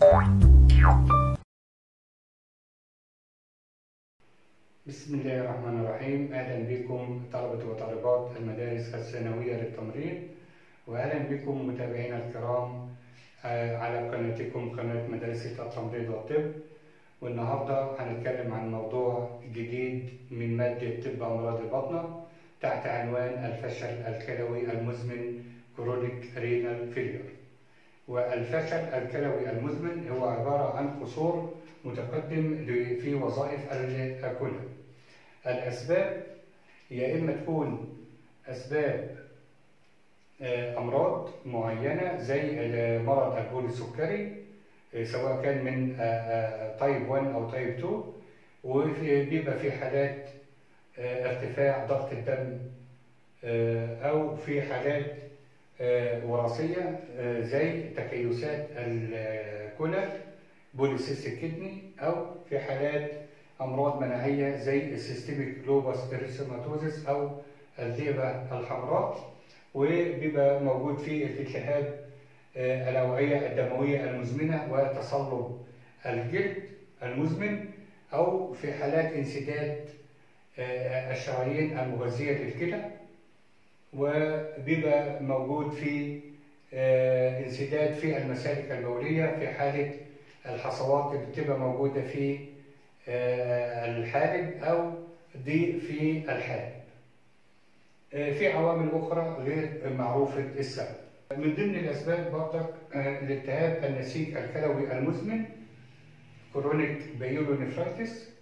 بسم الله الرحمن الرحيم اهلا بكم طلبه وطالبات المدارس الثانويه للتمريض واهلا بكم متابعينا الكرام آه، على قناتكم قناه مدرسه التمريض والطب والنهارده هنتكلم عن موضوع جديد من ماده طب امراض البطنه تحت عنوان الفشل الكلوي المزمن كرونيك رينال فيلير والفشل الكلوي المزمن هو عباره عن قصور متقدم في وظائف الكلى الأسباب يا إما تكون أسباب آه، أمراض معينة زي مرض البول السكري آه، سواء كان من تايب 1 أو تايب 2 وبيبقى في حالات آه، ارتفاع ضغط الدم أو في حالات وراثية زي تكيسات الكلى بوليسيستيك كدني او في حالات امراض مناعيه زي السيستميك لوباس اريثيماتوزيس او الذئبه الحمراء وبيبقى موجود في الالتهاب الاوعيه الدمويه المزمنه وتصلب الجلد المزمن او في حالات انسداد الشرايين المغذيه للكلى وبيبقى موجود في انسداد في المسالك البوليه في حاله الحصوات اللي بتبقى موجودة في الحالب أو ضيق في الحالب. في عوامل أخرى غير معروفة السبب. من ضمن الأسباب برضك الالتهاب النسيج الكلوي المزمن كرونيك بايولونيفرايتس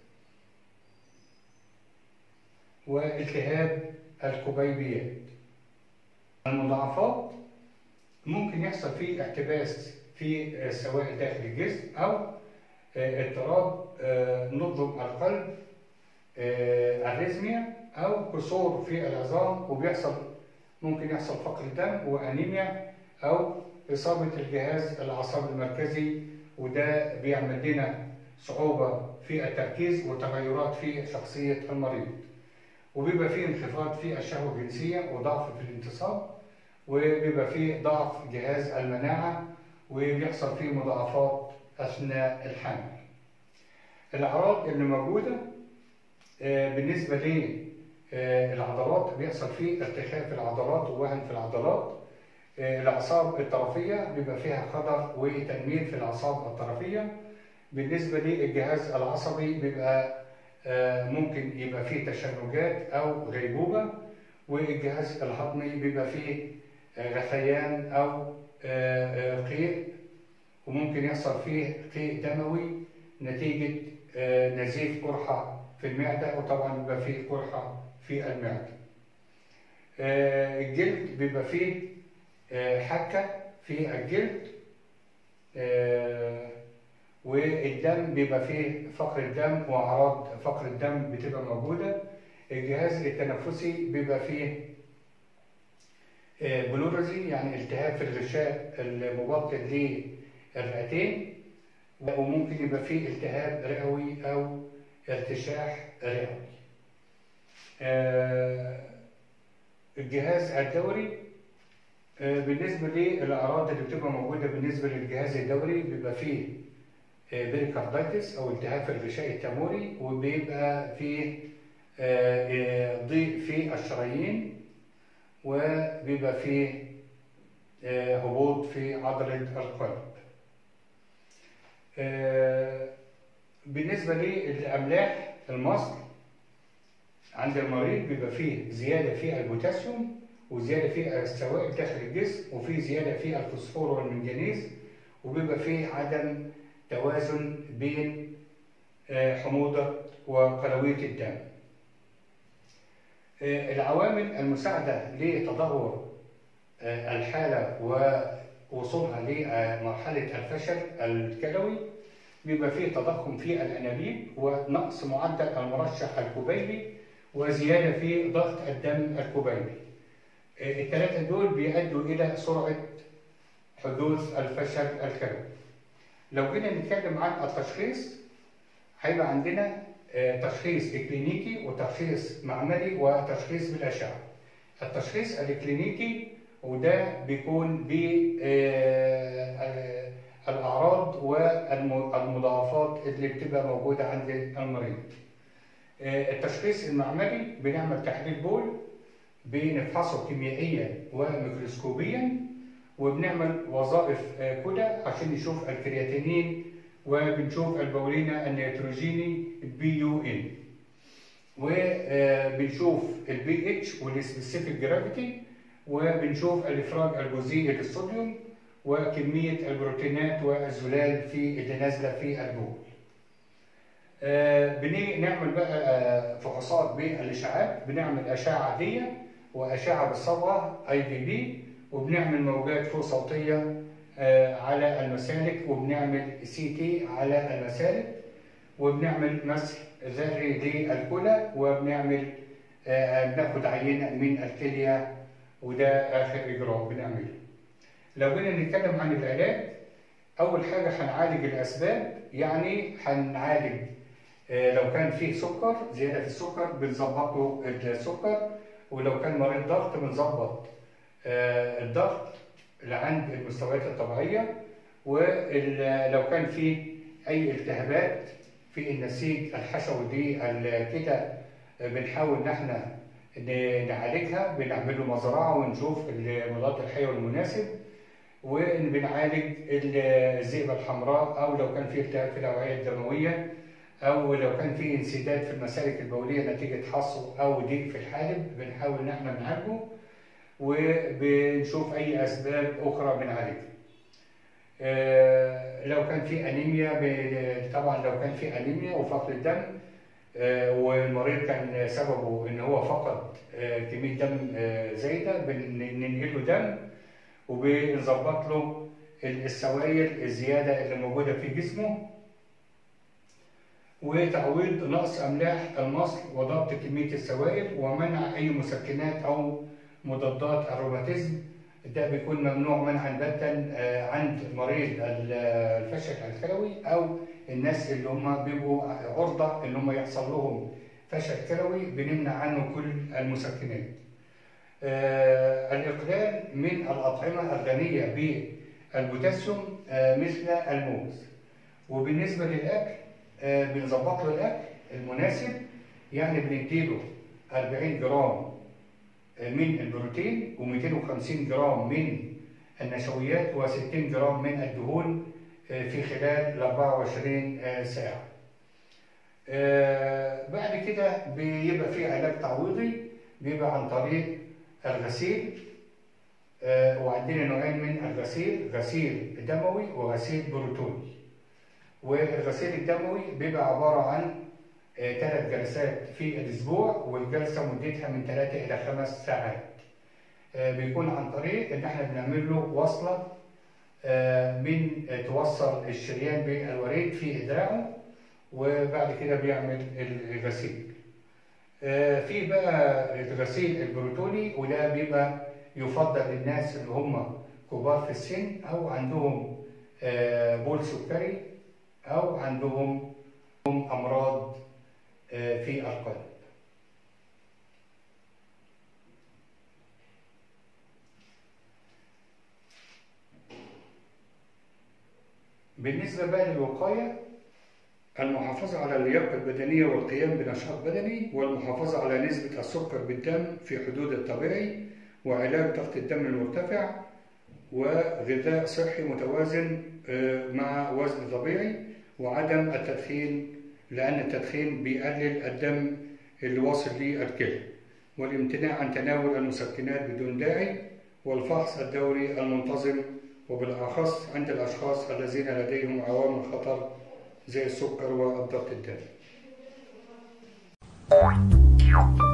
والتهاب الكبيبيات. المضاعفات ممكن يحصل فيه احتباس في السوائل داخل الجسم او اضطراب نبض القلب اريزميا او كسور في العظام وبيحصل ممكن يحصل فقر دم وانيميا او اصابه الجهاز العصبي المركزي وده بيعمل لنا صعوبه في التركيز وتغيرات في شخصيه المريض وبيبقى فيه انخفاض في الشهوه الجنسيه وضعف في الانتصاب وبيبقى فيه ضعف جهاز المناعه وبيحصل فيه مضاعفات اثناء الحمل. الاعراض اللي موجوده بالنسبه للعضلات بيحصل فيه ارتخاء في العضلات ووهن في العضلات. الاعصاب الطرفيه بيبقى فيها خضر وتنميل في الاعصاب الطرفيه. بالنسبه للجهاز العصبي بيبقى ممكن يبقى فيه تشنجات او غيبوبه والجهاز الهضمي بيبقى فيه غثيان او قيء وممكن يحصل فيه قيء دموي نتيجة نزيف قرحة في المعدة وطبعا بيبقى فيه قرحة في المعدة. الجلد بيبقى فيه حكة في الجلد والدم بيبقى فيه فقر الدم وأعراض فقر الدم بتبقى موجودة. الجهاز التنفسي بيبقى فيه بلورزي يعني التهاب في الغشاء المبطن للرئتين وممكن يبقى فيه التهاب رئوي او ارتشاح رئوي. الجهاز الدوري بالنسبة للأعراض اللي بتبقى موجودة بالنسبة للجهاز الدوري بيبقى فيه بيريكاردايتس أو التهاب في الغشاء التموري وبيبقى فيه ضيق في الشرايين وبيبقى فيه هبوط في عضلة القلب. بالنسبة للأملاح المصل عند المريض بيبقى فيه زيادة في البوتاسيوم وزيادة في السوائل داخل الجسم وفي زيادة في الفوسفور والمنجنيز وبيبقى فيه عدم توازن بين حموضة وقلوية الدم. العوامل المساعدة لتدهور الحالة ووصولها لمرحلة الفشل الكلوي بيبقى فيه تضخم في الأنابيب ونقص معدل المرشح الكبيبي وزيادة في ضغط الدم الكبيبي. الثلاثة دول بيؤدوا إلى سرعة حدوث الفشل الكلوي. لو جينا نتكلم عن التشخيص هيبقى عندنا تشخيص اكلينيكي وتشخيص معملي وتشخيص بالاشعه. التشخيص الكلينيكي وده بيكون الأعراض والمضاعفات اللي بتبقى موجودة عند المريض. التشخيص المعملي بنعمل تحليل بول بنفحصه كيميائيا وميكروسكوبيا وبنعمل وظائف كلى عشان نشوف الكرياتينين وبنشوف البولينا النيتروجيني البي يو ان وبنشوف البي اتش والسبيسيفيك جرافيتي وبنشوف الافراج الجزيئي للصوديوم وكميه البروتينات والزلال في اللي نازله في البول. بنعمل بقى فحوصات بالاشعاعات بنعمل اشعه عاديه واشعه بالصبغه اي بي بي وبنعمل موجات فوق صوتيه على المسالك وبنعمل سي تي على المسالك وبنعمل مسح ذري للكلى وبنعمل بناخد عينه من الكليه وده اخر اجراء بنعمله. لو جينا نتكلم عن العلاج اول حاجه هنعالج الاسباب يعني هنعالج لو كان فيه سكر زياده في السكر بنظبط له السكر ولو كان مريض ضغط بنظبط الضغط لعند المستويات الطبيعيه ولو كان في اي التهابات في النسيج الحشوي للكلى بنحاول ان احنا نعالجها بنعمل له مزرعه ونشوف المضاد الحيوي المناسب وبنعالج الذئبه الحمراء او لو كان في التهاب في الاوعيه الدمويه او لو كان في انسداد في المسالك البوليه نتيجه حصو او ضيق في الحالب بنحاول ان احنا نعالجه وبنشوف اي اسباب اخرى بنعالجها. لو كان في انيميا طبعا لو كان في انيميا وفقد الدم والمريض كان سببه ان هو فقد كميه دم زايده بننقل له دم وبنظبط له السوائل الزياده اللي موجوده في جسمه وتعويض نقص املاح المصل وضبط كميه السوائل ومنع اي مسكنات او مضادات الروماتيزم ده بيكون ممنوع منعا باتا عند مريض الفشل الكلوي او الناس اللي هم بيبقوا عرضه ان هم يحصل لهم فشل كلوي بنمنع عنه كل المسكنات. الاقلال من الاطعمه الغنيه بالبوتاسيوم مثل الموز. وبالنسبه للاكل بنظبط له الاكل المناسب يعني بنديله 40 جرام من البروتين و250 جرام من النشويات و60 جرام من الدهون في خلال ال 24 ساعة. بعد كده بيبقى في علاج تعويضي بيبقى عن طريق الغسيل وعندنا نوعين من الغسيل غسيل دموي وغسيل بروتوني. والغسيل الدموي بيبقى عبارة عن ثلاث جلسات في الاسبوع والجلسه مدتها من ثلاثة الى خمس ساعات. بيكون عن طريق ان احنا بنعمل له وصله من توصل الشريان بالوريد في دراعه وبعد كده بيعمل الغسيل. في بقى الغسيل البروتوني وده بيبقى يفضل للناس اللي هم كبار في السن او عندهم بول سكري او عندهم امراض في القلب بالنسبة بقى للوقاية المحافظة على اللياقة البدنية والقيام بنشاط بدني والمحافظة على نسبة السكر بالدم في حدود الطبيعي وعلاج ضغط الدم المرتفع وغذاء صحي متوازن مع وزن طبيعي وعدم التدخين لأن التدخين بيقلل الدم اللي واصل للكلى والامتناع عن تناول المسكنات بدون داعي والفحص الدوري المنتظم وبالأخص عند الأشخاص الذين لديهم عوامل خطر زي السكر والضغط الدم